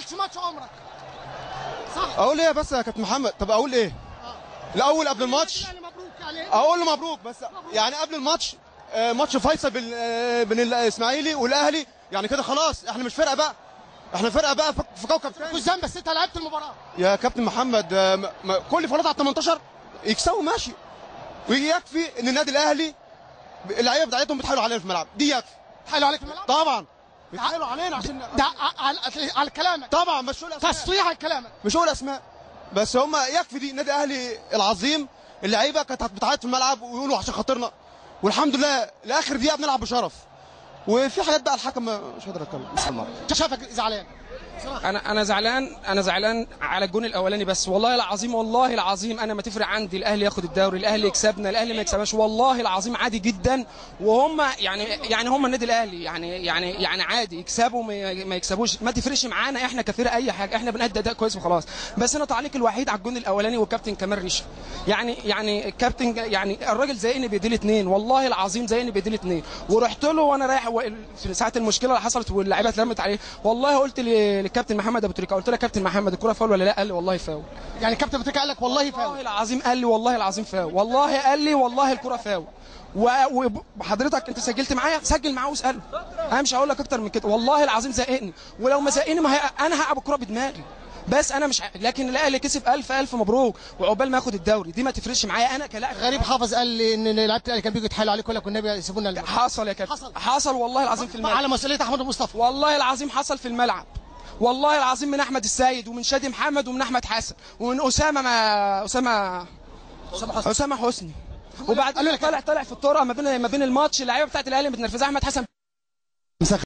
عملتش ماتش عمرك صح اقول ايه بس يا كابتن محمد طب اقول ايه الاول قبل الماتش يعني مبروك يعني اقول له مبروك بس يعني قبل الماتش آه، ماتش فيصل بين آه، بين الاسماعيلي والاهلي يعني كده خلاص احنا مش فرقه بقى احنا فرقه بقى في- في كوكب تاني كوزان بس انت لعبت المباراه يا كابتن محمد آه، م- م- كل فرات على 18 يكسبوا ماشي ويجي يكفي ان النادي الاهلي اللعيبه بتاعتهم بتحايلوا علينا في الملعب دي يكفي حلو عليك في الملعب طبعا بيتحايلوا علينا عشان ده ع- على على كلامك طبعا مش هقول اسماء تصريح على كلامك مش هقول اسماء بس هم يكفي دي النادي الاهلي العظيم اللعيبه كانت بتعيط في الملعب ويقولوا عشان خاطرنا والحمد لله لاخر دقيقه بنلعب بشرف وفي حاجات بقى الحكم ما- مش قادر اتكلم شافك زعلان انا انا زعلان انا زعلان على الجون الاولاني بس والله العظيم والله العظيم انا ما تفرق عندي الاهلي ياخد الدوري الاهلي يكسبنا الاهلي ما يكسبناش والله العظيم عادي جدا وهم يعني يعني هم النادي الاهلي يعني يعني يعني عادي يكسبوا ما ما يكسبوش ما تفرقش معانا احنا كفرقه اي حاجه احنا بنأدي اداء كويس وخلاص بس انا تعليق الوحيد على الجون الاولاني والكابتن كمال ريشه يعني يعني الكابتن يعني الراجل زيني بيديل اتنين والله العظيم زيني بيديل اتنين ورحت له وانا رايح و- في ساعه المشكله اللي حصلت واللعيبه اتلمت عليه والله قلت ل- للكابتن محمد ابو تريكه قلت له يا كابتن محمد الكره فاول ولا لا قال لي والله فاول يعني الكابتن بتريكة قال لك والله فاول والله العظيم قال لي والله العظيم فاول والله قال لي والله الكره فاول و- وحضرتك انت سجلت معايا سجل معاه واساله انا مش هقول لك اكتر من كده والله العظيم زهقني ولو ما زهقني ما هي... انا هلعب الكره بدماغي بس انا مش ع- لكن الاهلي كسب الف الف مبروك وعقبال ما ياخد الدوري دي ما تفرقش معايا انا كلاعب غريب حافظ قال لي ان لعيبه الاهلي كانوا بيجوا يتحايلوا عليك يقول لك والنبي يسيبونا الملعب. حصل يا كابتن حصل. حصل والله العظيم في الملعب على مسؤوليه احمد مصطفى والله العظيم حصل في الملعب والله العظيم من احمد السيد ومن شادي محمد ومن احمد حسن ومن اسامه ما اسامه اسامه حسني وبعد قالوا لك طلع طلع في الطرقه ما بين ما بين الماتش اللعيبه بتاعت الاهلي متنرفزه احمد حسن